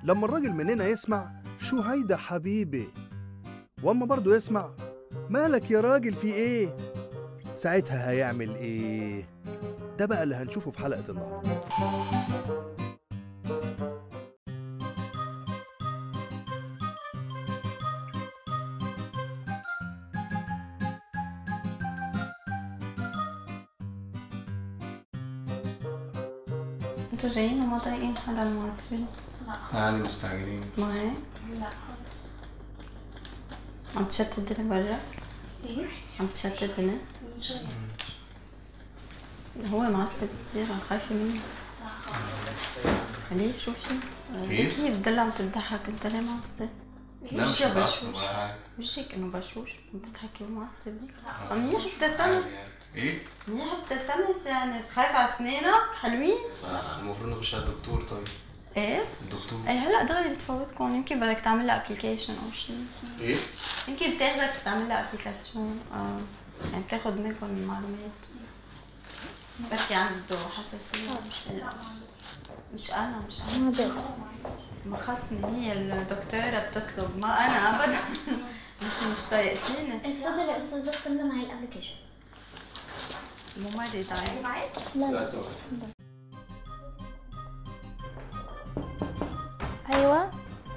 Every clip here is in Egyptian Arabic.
لما الراجل مننا يسمع شو هيدا حبيبي واما برضه يسمع مالك يا راجل في ايه ساعتها هيعمل ايه ده بقى اللي هنشوفه في حلقة النهاردة انتوا جايين وما طايقين حدا المصري عادي مستعجلين ما هيك؟ لا خالص عم تشتت الدنيا برا ايه عم تشتت الدنيا من شوية هو معصب كتير انا خايفة منه لا خالص عليه شو في؟ إيه؟ ليك هي بتدل عم تضحك انت ليه معصب؟ لا مش وشها متعصب بشوش ولا حاجة وشك انه بشوش عم تضحكي ومعصب ليك لا. منيح عادي ابتسمت يعني. ايه؟ منيح ابتسمت يعني بتخاف على اسنانك حلوين المفروض نخش على الدكتور طيب ايه؟ الدكتور ايه هلا دغري بتفوتكم يمكن بدك تعمل لها ابلكيشن او شيء ايه؟ يمكن بتاخدك تعمل لها ابلكاسيون اه يعني بتاخد منكم المعلومات بركي عنده حساسية مش مش انا مش انا ما خصني هي الدكتورة بتطلب ما انا ابدا انت مش طايقتيني اتفضل يا استاذ بس تملى معي الابلكيشن ممرض عادي معاك؟ لا لا سوا ايوه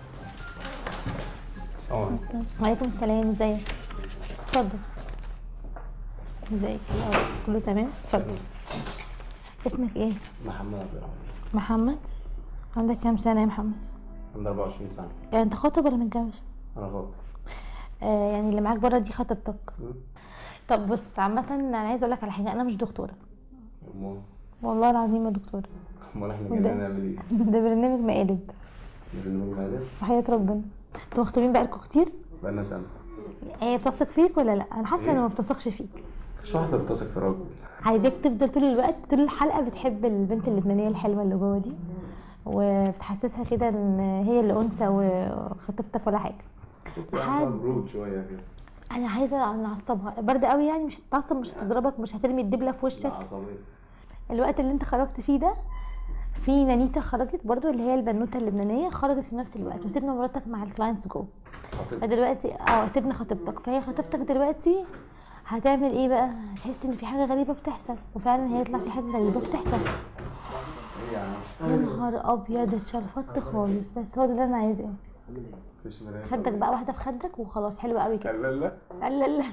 سوا وعليكم السلام ازيك اتفضل ازيك الأول كله تمام اتفضل اسمك ايه محمد عبد الرحمن محمد عندك كام سنه يا محمد عندي 24 سنة يعني انت خاطب ولا متجوز أنا خاطب آه يعني اللي معاك بره دي خطيبتك مم. طب بص عامه انا عايز اقول لك على حاجه انا مش دكتوره أمال والله العظيم ما دكتوره أمال إحنا وده- جايين نعمل إيه؟ ده برنامج مقالب برنامج مقالب وحياة ربنا انتوا مخطوبين بقالكوا كتير بقالنا سنة هي بتثق فيك ولا لا انا حاسه انه ما بتثقش فيك مش واحدة بتثق في راجل عايزاك تفضل طول الوقت طول الحلقه بتحب البنت اللبنانيه الحلوه اللي جوه دي وبتحسسها كده ان هي اللي انثى وخطيبتك ولا حاجه كنت حد- واحدة برود شوية كده انا عايزه نعصبها برد قوي يعني مش هتتعصب مش هتضربك مش هترمي الدبله في لا وشك عصبية الوقت اللي انت خرجت فيه ده في نانيتا خرجت برضو اللي هي البنوته اللبنانيه خرجت في نفس الوقت وسيبنا مراتك مع الكلاينتس جوه خطيب فدلوقتي اه سيبنا خطيبتك فهي خطيبتك دلوقتي هتعمل ايه بقى هتحس ان في حاجه غريبه بتحصل وفعلا هيطلع في حاجه غريبه بتحصل إيه يا عم؟ يا نهار ابيض اتشلفطت خالص بس هو ده اللي انا عايزاه مفيش مراية خدك بقى واحده في خدك وخلاص حلو قوي كده لا لا لا لا لا لا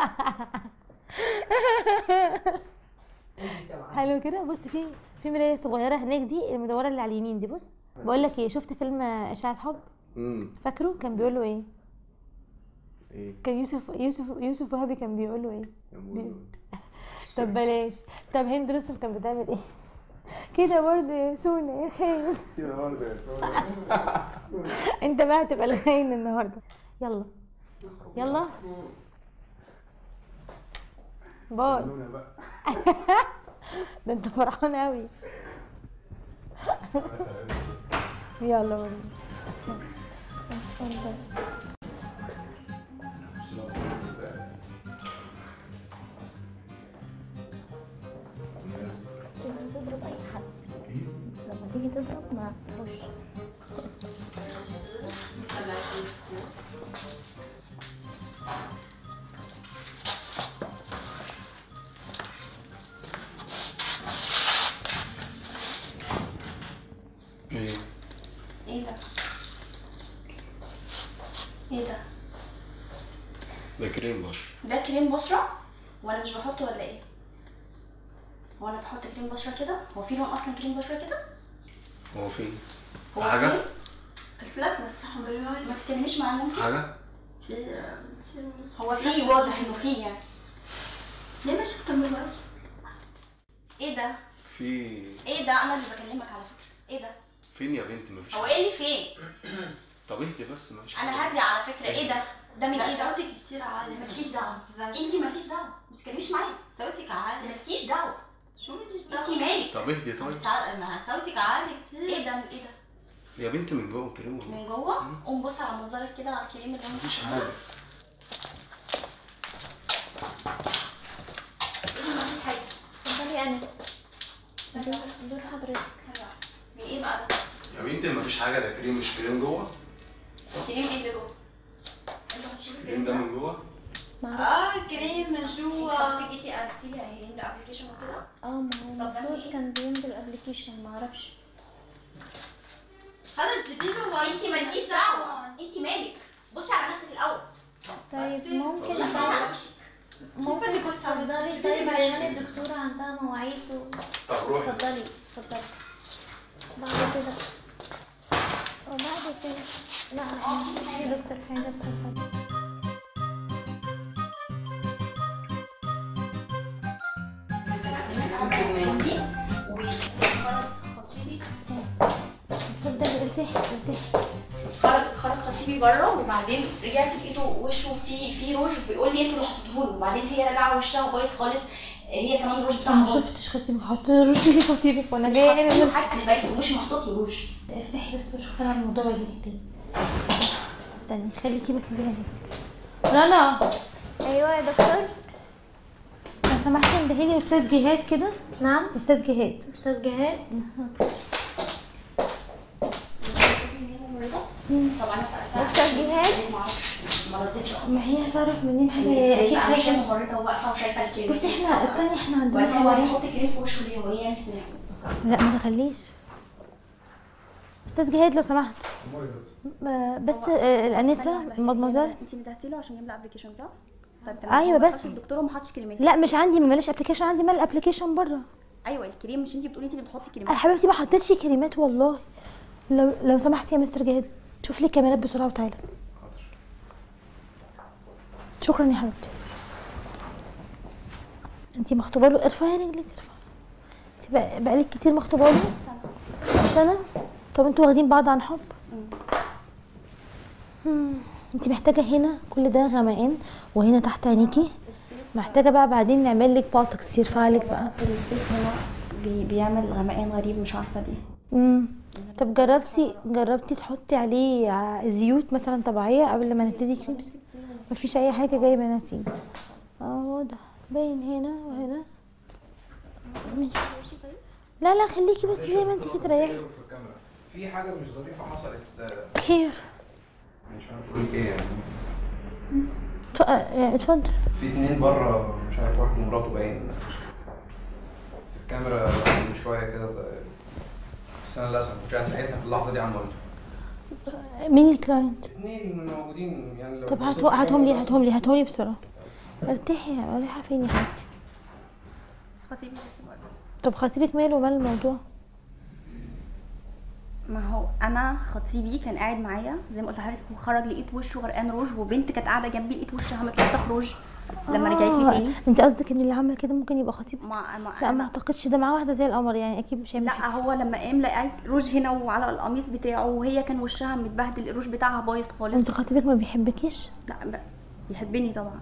حلو كده بص في في مرايه صغيره هناك دي المدوره اللي على اليمين دي بص بقول لك ايه شفت فيلم اشاعه حب امم فاكره كان بيقول له ايه إيه كان يوسف يوسف يوسف وهبي كان بيقول له ايه يا بوي طب بلاش طب هند رستم كانت بتعمل ايه كده برضه يا سونا يا خاين كده برضه يا سوري انت بقى هتبقى الخاين النهارده يلا يلا باي خلونا بقى ده انت فرحان قوي يلا وريني اتفضل. لما تضرب اي حد لما تيجي تضرب ما تخش ايه؟ ايه ده؟ ايه ده؟ ده كريم بشر ده كريم بشرة وانا مش بحطه ولا ايه؟ هو انا بحط كريم بشرة كده؟ هو في لون اصلا كريم بشرة كده؟ هو فين؟ هو حاجة؟ فين؟ قلت لك بس ما تتكلميش مع انه في حاجة؟ هو في واضح انه في يعني ليه مش شفت من بره ايه ده؟ في ايه ده؟ انا اللي بكلمك على فكرة ايه ده؟ فين يا بنتي مفيش هو حاجة. ايه اللي فين؟ طب اهدي بس مفيش انا حاجة. هادية على فكرة ايه ده؟ ده من ايه ده؟ صوتك كتير عالي مالكيش دعوة تزعلش. انتي مالكيش دعوة ما تتكلميش معايا صوتك عالي مالكيش دعوة شو ماليش دعوة انتي مالك؟ طب اهدي طيب تع- ما صوتك عالي كتير ايه ده من ايه ده؟ يا بنتي من جوه كريم والله من جوه؟ قوم بص على منظرك كده على الكريم اللي انا مفيش حاطاه. حاجة ايه مفيش حاجة اتفضلي يا انس دور حضرتك ايه بقى ده؟ يا بنتي مفيش حاجه ده كريم مش كريم جوه كريم ايه اللي جوه؟ انتوا حاطين كريم ده من جوه اه كريم من جوا انت جيتي قلتي لي هيملى ابلكيشن وكده اه ما هو طب ده المفروض إيه؟ كان بينزل ابلكيشن ما اعرفش خلاص جيبي له انت مالكيش دعوه انت مالك بصي على نفسك الاول طيب بس ممكن لا بصي على وشك ممكن يكون صعب، بس تفضلي شوفي لي طيب بلاش. عشان الدكتورة عندها مواعيد و... طب روحي اتفضلي اتفضلي بعد كده وبعد كده لا احنا يا دكتور حاجة اتفضلي اتفضلي ارتاحي ارتاحي خرج خرج خطيبي بره وبعدين رجعت لقيته وشه فيه فيه روج بيقول لي انتوا اللي حطيتوه له وبعدين هي راجعه وشها بايظ خالص هي كمان الروج بتاعها ما بايظ شفتش خطيبك حط روشي لي خطيبك وانا جايه هنا حاطين حاجه انا بايظ مش محطوط له روج ارتاحي بس وشوفي انا الموضوع يجي تاني استني خليكي بس زي ما انتي رنا ايوه يا دكتور لو سمحتي اندهيلي استاذ جهاد كده نعم استاذ جهاد استاذ جهاد طبعا انا سالتها استاذ جهاد ما اعرفش ما ردتش اصلا ما هي هتعرف منين حاجه هي اكيد ازاي ماشيه حاجه مغرضه وواقفه وشايفه الكريم بصي احنا استني احنا وبعدين عندنا هو مواعيد هيحط كريم في وشه ليه وهي يعني سنان لا ما تخليش استاذ جهاد لو سمحت ب- بس آه، الانسه مدمزار انت ندهتي له عشان يملى ابلكيشن صح؟ طيب أيوة، هو بس. حطش الدكتور وما حطش كلمات لا مش عندي ما ماليش ابلكيشن عندي مال ابلكيشن بره ايوه الكريم مش انت بتقولي انت اللي بتحطي انا كلمات حبيبتي ما حطيتش كلمات والله لو لو سمحت يا مستر جهاد شوف لي الكاميرات بسرعه وتعالى شكرا يا حبيبتي انتي مخطوبه له ارفعي رجلك ارفعي انتي بق- بقالك كتير مخطوبه له سنه طب انتوا واخدين بعض عن حب مم. انتي محتاجه هنا كل ده غمقان وهنا تحت عينيكي محتاجه بقى بعدين نعمل لك بوتوكس يرفع لك بقى السيف هنا بي بيعمل غمقان غريب مش عارفه ليه امم طب جربتي جربتي تحطي عليه ع- زيوت مثلا طبيعيه قبل ما نبتدي كريمز مفيش اي حاجه جايبه نتيجه اه واضح باين هنا وهنا ماشي لا لا خليكي بس زي ما انت كده ريحي في الكاميرا في حاجه مش ظريفه حصلت آه، خير مش عارف اقول ايه يعني اتف- آه، اتفضل في اتنين بره مش عارف واحد ومراته باين في الكاميرا من شويه كده بس انا للاسف مش عارف ساعتها في اللحظه دي عم قلت مين الكلاينت اتنين موجودين يعني لو طب بصيت هاتوا في هاتهم لي الكاميرا هاتهم لي هاتهم لي بسرعه ارتاحي يا رايحه فين يا حبيبتي بس خطيبي بس برضه. طب خطيبك ماله ومال الموضوع ما هو انا خطيبي كان قاعد معايا زي ما قلت لحضرتك وخرج لقيت وشه غرقان روج وبنت كانت قاعده جنبي لقيت وشها متلطخ روج لما رجعت لي آه، تاني انت قصدك ان اللي عمل كده ممكن يبقى خطيبك ما ما لا ما أنا اعتقدش ده معاه واحده زي القمر يعني اكيد مش هيعمل فيك لا هو لما قام لقيت روج هنا وعلى القميص بتاعه وهي كان وشها متبهدل الروج بتاعها بايظ خالص انت خطيبك ما بيحبكيش لا ب- بيحبني طبعا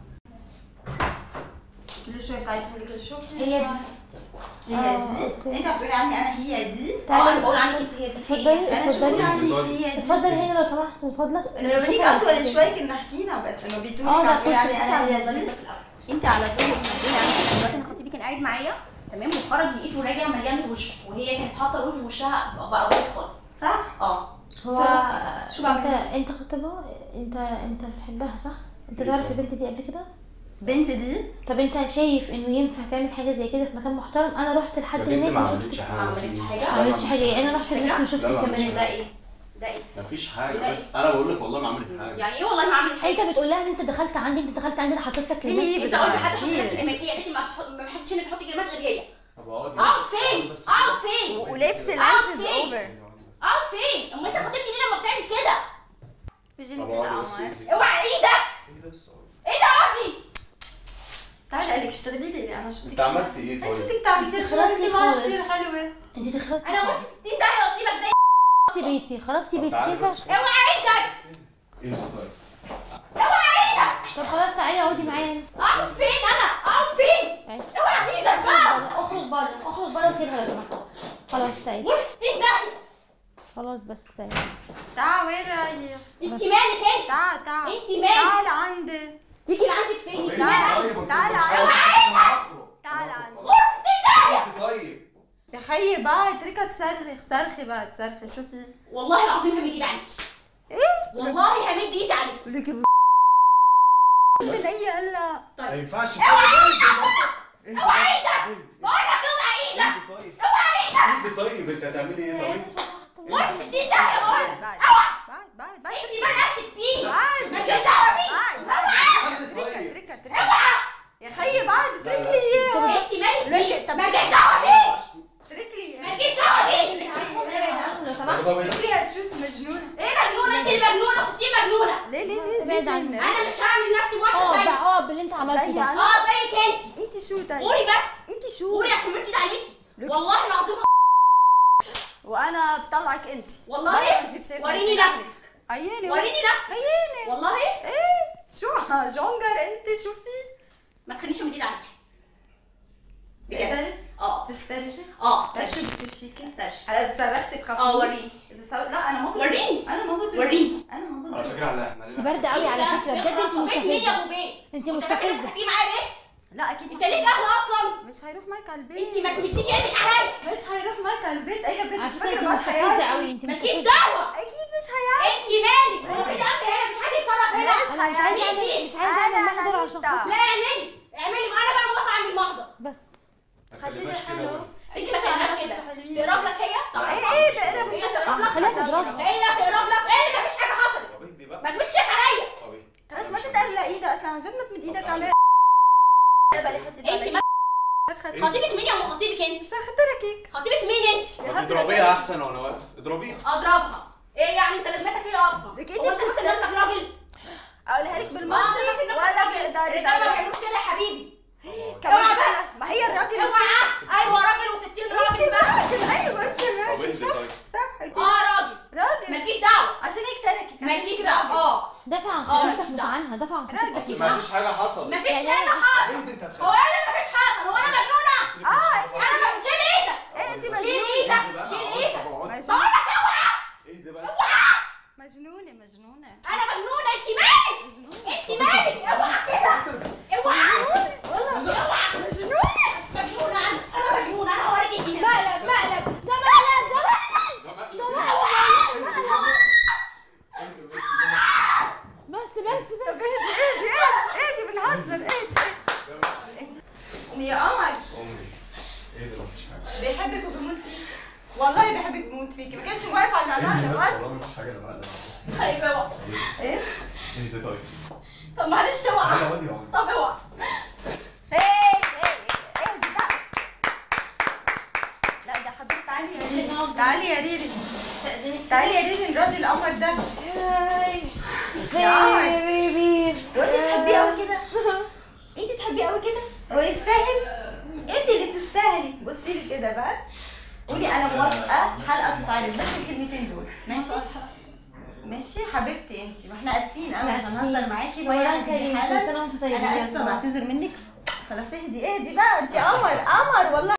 كل شوي بتاعتهم لك شوفي هي دي هي دي انت هتقولي عني انا هي دي اه انا بقول عنك انت هي دي في ايه اتفضلي انا شو بقول اتفضلي عنك هي دي اتفضل هنا لو سمحت من فضلك انا لو بديك اطول شوي كنا حكينا بس انه بيتولي اه ده هتقولي عني كنت انا هي دي انت على طول بتقولي عني دلوقتي انا خطيبي كان قاعد معايا تمام وخرج لقيته راجع مليان وش وهي كانت حاطه روج وشها بقى بايظ خالص صح؟ اه هو شو بعمل؟ انت انت خطيبها انت انت بتحبها صح انت تعرف البنت دي قبل كده بنت دي طب انت شايف انه ينفع تعمل حاجه زي كده في مكان محترم انا رحت لحد يا بنتي هناك ما وشفت عملتش ما حاجه عملتش فيه. حاجه ما عملتش حاجه انا رحت هناك وشفت لا، ما عملتش كمان ده ايه ده ايه مفيش حاجه لا. بس انا بقول لك والله ما عملت حاجه يعني ايه والله ما عملت حاجه انت بتقول لها ان انت دخلت عندي انت دخلت عندي انا حطيت لك كلمات ايه انت قلت لحد حط كتير. كلمات هي قالت لي ما بتحط ما حدش انك تحطي كلمات غير هي طب اقعدي اقعد فين بس اقعد فين ولبس اقعد لانسز فين؟ اوفر اقعد فين امال انت خطيبني ليه لما بتعمل كده بيجي طب لك اقعدي بس القمر ايه اوعى ايدك ده بس اقعدي. ايه ده اقعدي تعالي قال لك اشتغلي لي انا شو بدك انت عملت ايه ايش طيب؟ بدك تعملي فيها شو خرجتي بدك ما خالص. تصير حلوه انت تخرجتي انا وقفت 60 داهيه واسيبك زي خربتي بيتي خربتي طب بيتي تعالي شايفه بس اوعى ايدك ايه ده طيب؟ طب خلاص تعالي اقعدي معايا اقعد فين انا اقعد فين اوعى ايدك بقى اخرج بره اخرج بره وسيبها لو سمحت خلاص تعالي وقفت 60 داهيه خلاص بس تعالي تعال وين رايح انت مالك انت تعال تعال انت مالك تعال عندي ليكي اللي عندك فين انت تعال. مالك تعال تعالى عندي. تعالى تعال عندي غرفة 60 داهيه طيب يا خيي بقى اتركها تصرخ صرخي بقى تصرخي شوفي والله العظيم همد ايدي عليكي ايه والله همد ايدي عليكي لك من اي هلا ما ينفعش اوعى ايدك بقول لك اوعى ايدك اوعى ايدك طيب انت هتعملي ايه طيب؟ وقف في 60 داهيه بقول لك بعد اوعى بعد بعد بعد انت مالك فيه بعد ما تجيش دعوه بيه بعد بعد اتركها اتركها اتركها يا خيي بعد اترك لي اياها انت مالك لك- فيه طب ما تجيش دعوه بيه اترك لي ما اياها تجيش دعوه بيه لو سمحت اترك لي هتشوف مجنونه ايه مجنونه انت اللي مجنونه وستين مجنونه ليه ليه ليه ليه ابعد عني. جنة؟ انا مش هعمل نفسي اه واحده زيك بقى اه باللي انت عملته زي ده انا اه زيك انت انت شو طيب قولي بس انت شو قولي عشان ما تشيل عليكي لك- والله العظيم وانا بطلعك انت والله بقى بجيب سيرتك وريني كده. نفسك عيني وريني نفسك عيني والله ايه شو جونجر انت شوفي ما تخلينيش امد ايدي عليكي بجد تقدري اه تسترجي اه طيب شو استرجي بصير فيكي استرجي على اذا صرختي بخاف اه منك. وريني اذا سو... لا انا ما بضرب وريني. انا ما بضرب وريني. انا ما على بضرب فكره على احنا بس باردة قوي على فكرة بجد انت صبيت مين يا مستفزة ابو بيه انت انت فاكر مستفزة تيجي معايا ليه لا اكيد انت ليك اهل اصلا مش هيروح معك على البيت انت ما تمشيش ايدك عليا مش هيروح معك على البيت اي بنت مش على فكرة فاكره انت معاك مستفزة حياتي قوي انت مالكيش مستفزة دعوه اكيد مش هيعمل انت مالك هو مفيش امر هنا مفيش حد يتصرف هنا مش انا مش عايزة هيعمل اعمل مش عايزة انا اعمل محضر انا عشان انت خاطر لا اعملي اعملي وانا بقى موافقه اعمل محضر بس خديني كده حلو انت ما تعملش كده تقرب لك هي ايه ايه بقرب هي تقرب لك خليها تضربك هي تقرب لك ايه اللي مفيش حاجه حصلت طب اهدي بقى ما تمدش عليا طب اهدي. بس ما تتقلق ايدك اصلا عايزك ما تمد ايدك عليها بقى حطي انت ما خطيبك مين يا ام خطيبك انت خدتلك هيك خطيبك مين انت ما تضربيها احسن وانا واقف اضربيها اضربها ايه يعني انت لازمتك ايه اصلا لك هو انت انت فاكر نفسك بتسترجي. راجل اقولها لك اه انت بالمصري فاكر نفسك ولا راجل تقدري الرجاله ما تعرفي بيعملوش كده يا حبيبي كمان اوعى كده. ما هي الراجل اوعى ايوه راجل و60 انت راجل بقى راجل ايوه انت طب راجل اهدي طيب صح انت اه راجل راجل مالكيش دعوه عشان هيك تركك عشان مالكيش هيك دعوه راجل. اه دافع عن اه، خطيبتك مالكيش مش دعوة. عنها دافع عن راجل. بس خطيبتك ما فيش حاجه حصلت مفيش يعني حاجه حصلت اهدي انت هو هتخافي انا مفيش حاجه هو انا مجنونه اه انت انا م- شيل ايدك ايه انت شيل مجنونه ايدك شيل ايدك مجنونه بقول لك اوعى اهدي بس مجنونه مجنونه انا مجنونه انت مالك انت مالك اوعى كده اوعى اوعى مجنونه مجنونه انا انا مجنونه انا هوريك الجنان مقلب مقلب ده مقلب ده مقلب ده مقلب اهدي بس ده بس بس طب بس اهدي اهدي اهدي اهدي بنهزر اهدي قومي يا قمر امي اهدي مفيش حاجه بيحبك وبيموت فيك والله بيحبك وبيموت فيك ما كانش موافق على اهدي العلاقه بس بس والله مفيش حاجه ده مقلب طيب اوعى ايه اهدي طيب طب معلش اوعى انا ودي اهو طب اوعى ايه ايه اهدي بقى لا ده حضرتك تعالي يا ريري تعالي يا ريري تعالي يا ريري نراضي القمر ده يا قمر بيبي وانت تحبيه قوي كده انت تحبيه قوي كده هو يستاهل انت اللي تستاهلي بصي لي كده بقى قولي انا موافقه حلقه تتعرض بس الكلمتين دول ماشي ماشي حبيبتي انت ما احنا اسفين قوي احنا هنهزر آسفين. معاكي ويا وهي انت هتيجي كل حالا سنة وانتم طيبين انا يا اسفه جماعة. بعتذر منك خلاص اهدي اهدي بقى انت قمر قمر والله